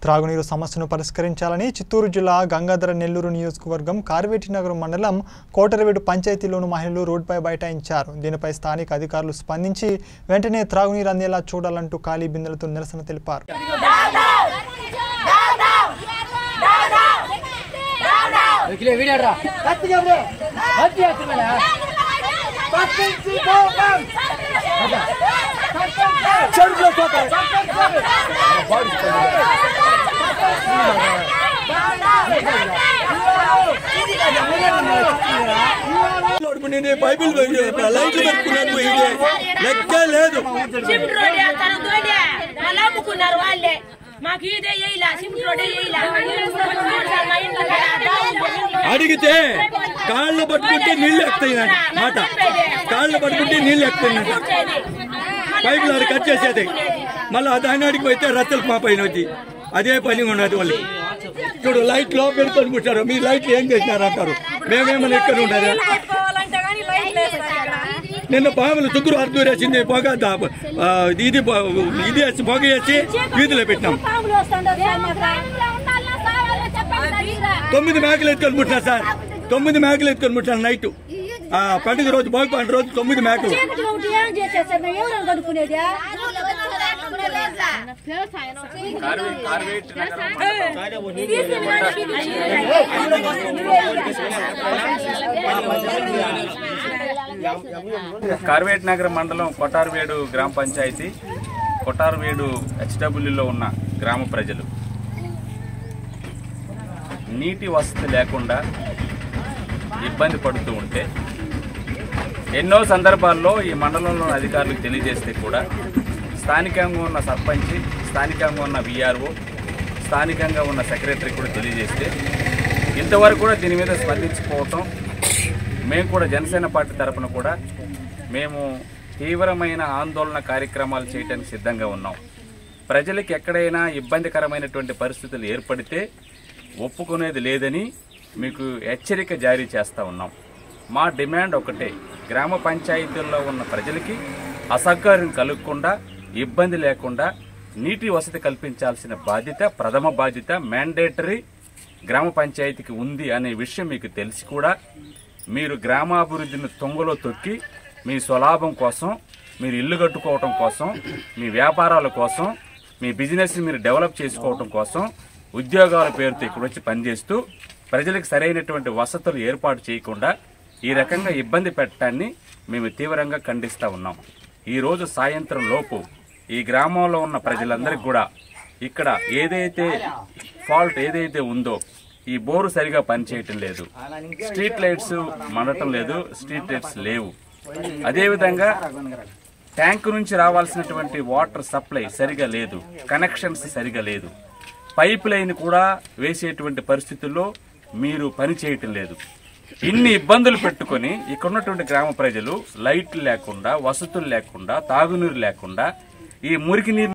త్రాగునీరు సమస్యను పరిష్కరించాలని చిత్తూరు జిల్లా గంగాధర నెల్లూరు నియోజకవర్గం కార్వేటి నగరం మండలం కోటరవేడు పంచాయతీలోని మహిళలు రోడ్డుపై బైఠాయించారు దీనిపై స్థానిక అధికారులు స్పందించి వెంటనే త్రాగునీరు అందేలా చూడాలంటూ ఖాళీ బిందెలతో నిరసన తెలిపారు కిలో వీడారా కత్తి చెప్పు కత్తి ఎత్తుమేనా చెడులో పోతాయి నేను బైబిల్ లైట్లు పెట్టుకున్నాను పోయింది లెక్క లేదు సిమెంట్ రోడ్ వేస్తారు దోడే వాళ్ళు అమ్ముకున్నారు వాళ్ళే మాకు ఇదే వేయలా సిమెంట్ రోడ్ వేయలా మా ఇంట్లో అడిగితే కాళ్ళు పట్టుకుంటే నీళ్లు ఎక్కుతాయి మాట కాళ్ళు పట్టుకుంటే నీళ్లు ఎక్కుతాయి పైపులు అది కట్ చేసేది మళ్ళీ ఆ దాంగాడికి పోతే రచ్చలు మా పైన వచ్చి అదే పని ఉన్నది వాళ్ళకి చూడు లైట్ లో పెట్టుకొని కూర్చారు మీ లైట్లు ఏం చేసినారు అంటారు మేమేమన్నా ఇక్కడ ఉండాలి నిన్న పాములు చుక్కరు అర్ధూరేసింది పొగ దా- ఆ, ఇది పొ- ఇది వేసి పొగ వేసి వీధిలో పెట్టినాం తొమ్మిది మేకలు ఎత్తుకొని పుట్టినా సార్ తొమ్మిది మేకలు ఎత్తుకొని పుట్టినా నైట్ ఆ పండుగ రోజు భోగి పండుగ రోజు తొమ్మిది మేకలు ఏం చేసేసారు మేము ఎవరు కనుక్కునేది కార్వేట్ నగర మండలం కొటార్వేడు గ్రామ పంచాయతీ కొటార్వేడు హెచ్డబ్ల్యూలో ఉన్న గ్రామ ప్రజలు నీటి వసతి లేకుండా ఇబ్బంది పడుతూ ఉంటే ఎన్నో సందర్భాల్లో ఈ మండలంలోని అధికారులకు తెలియజేస్తే కూడా స్థానికంగా ఉన్న సర్పంచ్ స్థానికంగా ఉన్న విఆర్ఓ స్థానికంగా ఉన్న సెక్రటరీ కూడా తెలియజేస్తే ఇంతవరకు కూడా దీని మీద స్పందించుకోవటం మేము కూడా జనసేన పార్టీ తరపున కూడా మేము తీవ్రమైన ఆందోళన కార్యక్రమాలు చేయడానికి సిద్ధంగా ఉన్నాం ప్రజలకు ఎక్కడైనా ఇబ్బందికరమైనటువంటి పరిస్థితులు ఏర్పడితే ఒప్పుకునేది లేదని మీకు హెచ్చరిక జారీ చేస్తా ఉన్నాం మా డిమాండ్ ఒకటే గ్రామ పంచాయతీల్లో ఉన్న ప్రజలకి అసౌకర్యం కలగకుండా ఇబ్బంది లేకుండా నీటి వసతి కల్పించాల్సిన బాధ్యత ప్రథమ బాధ్యత మ్యాండేటరీ గ్రామ పంచాయతీకి ఉంది అనే విషయం మీకు తెలిసి కూడా మీరు గ్రామాభివృద్ధిని తొంగలో తొక్కి మీ స్వలాభం కోసం మీరు ఇల్లు కట్టుకోవటం కోసం మీ వ్యాపారాల కోసం మీ బిజినెస్ మీరు డెవలప్ చేసుకోవటం కోసం ఉద్యోగాల పేరుతో ఇక్కడ వచ్చి పనిచేస్తూ ప్రజలకు సరైనటువంటి వసతులు ఏర్పాటు చేయకుండా ఈ రకంగా ఇబ్బంది పెట్టడాన్ని మేము తీవ్రంగా ఖండిస్తా ఉన్నాం ఈ రోజు సాయంత్రం లోపు ఈ గ్రామంలో ఉన్న ప్రజలందరికీ కూడా ఇక్కడ ఏదైతే ఫాల్ట్ ఏదైతే ఉందో ఈ బోరు సరిగా పనిచేయటం లేదు స్ట్రీట్ లైట్స్ మండటం లేదు స్ట్రీట్ లైట్స్ లేవు అదేవిధంగా ట్యాంక్ నుంచి రావాల్సినటువంటి వాటర్ సప్లై సరిగా లేదు కనెక్షన్స్ సరిగా లేదు పైప్ లైన్ కూడా వేసేటువంటి పరిస్థితుల్లో మీరు పని చేయటం లేదు ఇన్ని ఇబ్బందులు పెట్టుకొని ఇక్కడ ఉన్నటువంటి గ్రామ ప్రజలు లైట్లు లేకుండా వసతులు లేకుండా తాగునీరు లేకుండా ఈ మురికి నీరు